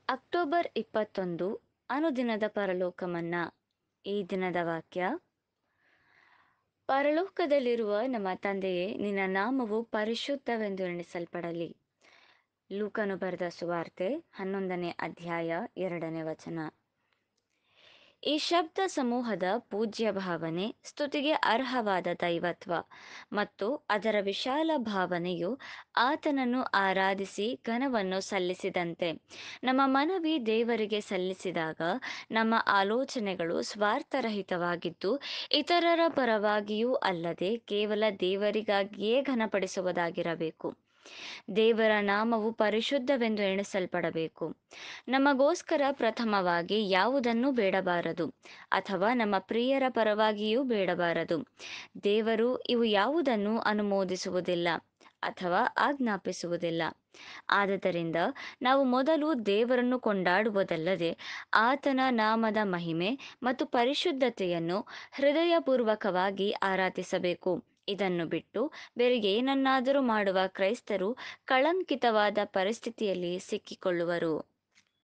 October ಇಪ್ಪತ್ತೊಂದು ಅನುದಿನದ ಪರಲೋಕಮನ್ನ ಈ ದಿನದ ವಾಕ್ಯ ಪರಲೋಕದಲ್ಲಿರುವ ನಮ್ಮ ತಂದೆಯೇ ನಿನ್ನ ನಾಮವು ಪರಿಶುದ್ಧವೆಂದು ಎಣಿಸಲ್ಪಡಲಿ ಲೂಕನು ಬರೆದ ಸುವಾರ್ತೆ ಹನ್ನೊಂದನೇ ಅಧ್ಯಾಯ ಎರಡನೇ ವಚನ ಈ ಶಬ್ದ ಸಮೂಹದ ಪೂಜ್ಯ ಭಾವನೆ ಸ್ತುತಿಗೆ ಅರ್ಹವಾದ ದೈವತ್ವ ಮತ್ತು ಅದರ ವಿಶಾಲ ಭಾವನೆಯು ಆತನನ್ನು ಆರಾಧಿಸಿ ಘನವನ್ನು ಸಲ್ಲಿಸಿದಂತೆ ನಮ್ಮ ಮನವಿ ದೇವರಿಗೆ ಸಲ್ಲಿಸಿದಾಗ ನಮ್ಮ ಆಲೋಚನೆಗಳು ಸ್ವಾರ್ಥರಹಿತವಾಗಿದ್ದು ಇತರರ ಪರವಾಗಿಯೂ ಅಲ್ಲದೆ ಕೇವಲ ದೇವರಿಗಾಗಿಯೇ ಘನಪಡಿಸುವುದಾಗಿರಬೇಕು ದೇವರ ನಾಮವು ಪರಿಶುದ್ಧವೆಂದು ಎಣಿಸಲ್ಪಡಬೇಕು ನಮಗೋಸ್ಕರ ಪ್ರಥಮವಾಗಿ ಯಾವುದನ್ನೂ ಬೇಡಬಾರದು ಅಥವಾ ನಮ್ಮ ಪ್ರಿಯರ ಪರವಾಗಿಯೂ ಬೇಡಬಾರದು ದೇವರು ಇವು ಯಾವುದನ್ನು ಅನುಮೋದಿಸುವುದಿಲ್ಲ ಅಥವಾ ಆಜ್ಞಾಪಿಸುವುದಿಲ್ಲ ಆದುದರಿಂದ ನಾವು ಮೊದಲು ದೇವರನ್ನು ಕೊಂಡಾಡುವುದಲ್ಲದೆ ಆತನ ನಾಮದ ಮಹಿಮೆ ಮತ್ತು ಪರಿಶುದ್ಧತೆಯನ್ನು ಹೃದಯಪೂರ್ವಕವಾಗಿ ಆರಾಧಿಸಬೇಕು ಇದನ್ನು ಬಿಟ್ಟು ಬೇರೆ ಏನನ್ನಾದರೂ ಮಾಡುವ ಕ್ರೈಸ್ತರು ಕಳಂಕಿತವಾದ ಪರಿಸ್ಥಿತಿಯಲ್ಲಿ ಸಿಕ್ಕಿಕೊಳ್ಳುವರು